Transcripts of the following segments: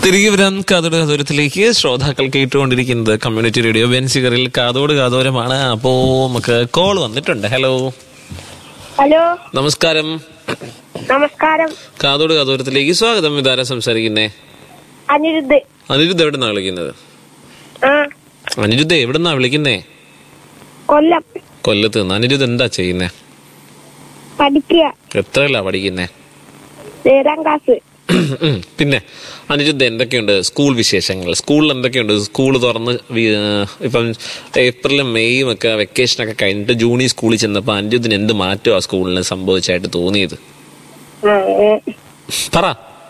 തിരികെ വരാൻ കാതോട് കാതോരത്തിലേക്ക് ശ്രോതാക്കൾ കേട്ടുകൊണ്ടിരിക്കുന്നത് കമ്മ്യൂണിറ്റി റേഡിയോ ബെൻസികറിൽ കാതോട് കാതോരമാണ് അപ്പോ നമുക്ക് കോൾ വന്നിട്ടുണ്ട് ഹലോ ഹലോ നമസ്കാരം നമസ്കാരം കാതോട് കാതോരത്തിലേക്ക് സ്വാഗതം ഇതാരാ സംസാരിക്കുന്നേ അനിരുദ്ധ് അനിരുദ്ധ എവിടുന്നാ വിളിക്കുന്നത് ആ അനിരുദ്ധ എവിടുന്നാ വിളിക്കുന്നേ കൊല്ലം കൊല്ലത്ത് നിന്ന് അനിരുദ്ധ എന്താ ചെയ്യുന്നേ പഠിക്കുക എത്രയല്ല പഠിക്കുന്നേ ഏഴാം ക്ലാസ് ഉം. പിന്നെ അനിരുദ്ധ എന്തൊക്കെയുണ്ട് സ്കൂൾ വിശേഷങ്ങൾ സ്കൂളിൽ എന്തൊക്കെയുണ്ട് സ്കൂൾ തുറന്ന് വി- ഇപ്പം ഏപ്രിലും മെയ്യും ഒക്കെ വെക്കേഷനൊക്കെ കഴിഞ്ഞിട്ട് ജൂണി സ്കൂളിൽ ചെന്നപ്പോൾ അനിരുദ്ധിന് എന്ത് മാറ്റമാണ് സ്കൂളിന് സംഭവിച്ചായിട്ട് തോന്നിയത് ആ, ഏ. പറ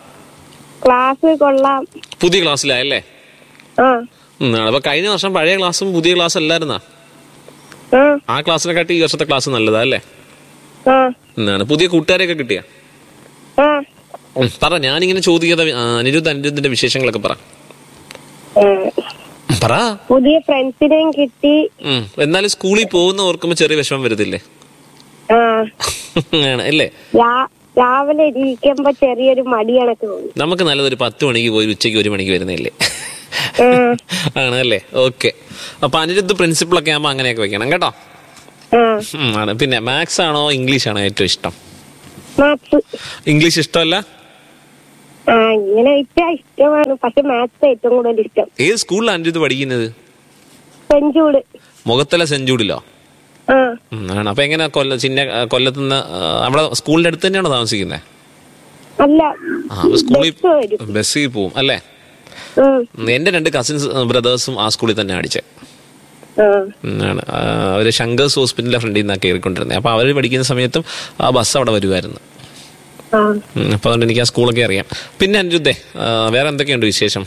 ക്ലാസ് കൊള്ളാം പുതിയ ക്ലാസ്സിലായല്ലേ ആ ഉം, അപ്പൊ കഴിഞ്ഞ വർഷം പഴയ ക്ലാസ്സും പുതിയ ക്ലാസ് അല്ലായിരുന്നാ ആ ആ ക്ലാസ്സിനെക്കാട്ടി ഈ വർഷത്തെ ക്ലാസ് നല്ലതാ അല്ലേ ആ എന്നാണ് പുതിയ കൂട്ടുകാരെയൊക്കെ കിട്ടിയ ആ പറ ഞാനിങ്ങനെ ചോദിക്കാതെ ആ, അനിരുദ്ധ അനിരുദ്ധിന്റെ വിശേഷങ്ങളൊക്കെ പറ ഏ. പറ പുതിയ ഫ്രണ്ട്സിനെയും കിട്ടി ഉം. എന്നാലും സ്കൂളിൽ പോകുന്ന ഓർക്കുമ്പോ ചെറിയ വിഷമം വരുന്നില്ലേ ആ ആണ് അല്ലേ രാ- രാവിലെ ഇരിക്കുമ്പോ ചെറിയൊരു മടി കണക്ക് തോന്നി നമുക്ക് നല്ലതൊരു പത്ത് മണിക്ക് പോയി ഉച്ചയ്ക്ക് ഒരു മണിക്ക് വരുന്നില്ലേ ആ ആണ് അല്ലേ ഓക്കെ അപ്പൊ അനിരുദ്ധ പ്രിൻസിപ്പിളൊക്കെ ആകുമ്പോ അങ്ങനെയൊക്കെ വെക്കണം കേട്ടോ ആ ഉം, ആണ് പിന്നെ മാത്സ് ആണോ ഇംഗ്ലീഷ് ആണോ ഏറ്റവും ഇഷ്ടം മാത്സ് ഇംഗ്ലീഷ് ഇഷ്ടമല്ല ആ ഇങ്ങനെ വെച്ചാ ഇഷ്ടമാണ് പക്ഷെ മാത്സ് ഏറ്റവും കൂടുതൽ ഇഷ്ടം ഏത് സ്കൂളിലാണ് അനിരുദ്ധ പഠിക്കുന്നത് സെഞ്ചൂട് മുഖത്തല സെഞ്ചൂഡിലോ ആ ഉം, ആണ് അപ്പൊ എങ്ങനെ കൊല്ല ചിന്ന കൊല്ലത്തുനിന്ന് അവിടെ സ്കൂളിന്റെ അടുത്ത് തന്നെയാണോ താമസിക്കുന്നത് അല്ല ആ അപ്പൊ സ്കൂളിൽ ബസ് വരും ബസ്സിൽ പോവും അല്ലേ ഉം. ഉം, എന്റെ രണ്ട് കസിൻസ് ബ്രദേഴ്സും ആ സ്കൂളിൽ തന്നെ അടിച്ചത് ആ ആണ് ആ, അവര് ശങ്കേഴ്സ് ഹോസ്പിറ്റലിന്റെ ഫ്രണ്ടിൽ നിന്നാണ് കയറിക്കൊണ്ടിരുന്നത് അപ്പൊ അവര് പഠിക്കുന്ന സമയത്തും ആ ബസ് അവിടെ വരുമായിരുന്നു ആ ഉം, അപ്പൊ അതുകൊണ്ട് എനിക്ക് ആ സ്കൂളൊക്കെ അറിയാം പിന്നെ അനിരുദ്ധേ ആ, വേറെ എന്തൊക്കെയുണ്ട് വിശേഷം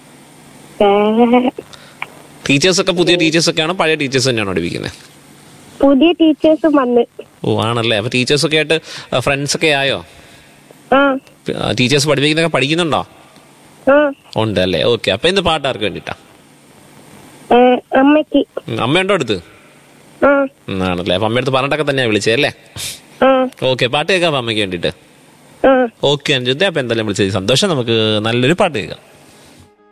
വേറെ ടീച്ചേഴ്സ് ഒക്കെ പുതിയ ടീച്ചേഴ്സ് ഒക്കെ ആണോ പഴയ ടീച്ചേഴ്സ് തന്നെയാണോ പഠിപ്പിക്കുന്നത് പുതിയ ടീച്ചേഴ്സും വന്ന് ഓ ആണല്ലേ അപ്പൊ ടീച്ചേഴ്സ് ഒക്കെ ആയിട്ട് ഫ്രണ്ട്സ് ഒക്കെ ആയോ ആ ടീച്ചേഴ്സ് പഠിപ്പിക്കുന്നൊക്കെ പഠിക്കുന്നുണ്ടോ ആ ഉണ്ട് അല്ലേ ഓക്കെ അപ്പൊ എന്ത് പാട്ട് ആർക്ക് വേണ്ടിട്ടാ ഏ, അമ്മയ്ക്ക് അമ്മയുണ്ടോ അടുത്ത് ആ ഉം, ആണല്ലേ അപ്പൊ അമ്മയടുത്ത് പറഞ്ഞിട്ടൊക്കെ തന്നെയാ വിളിച്ചേ അല്ലേ ആ ഓക്കെ പാട്ട് കേൾക്കാം അമ്മയ്ക്ക് വേണ്ടിട്ട് ആ ഓക്കെ അനിരുദ്ധ അപ്പൊ എന്തായാലും വിളിച്ചത് സന്തോഷം നമുക്ക് നല്ലൊരു പാട്ട് കേൾക്കാം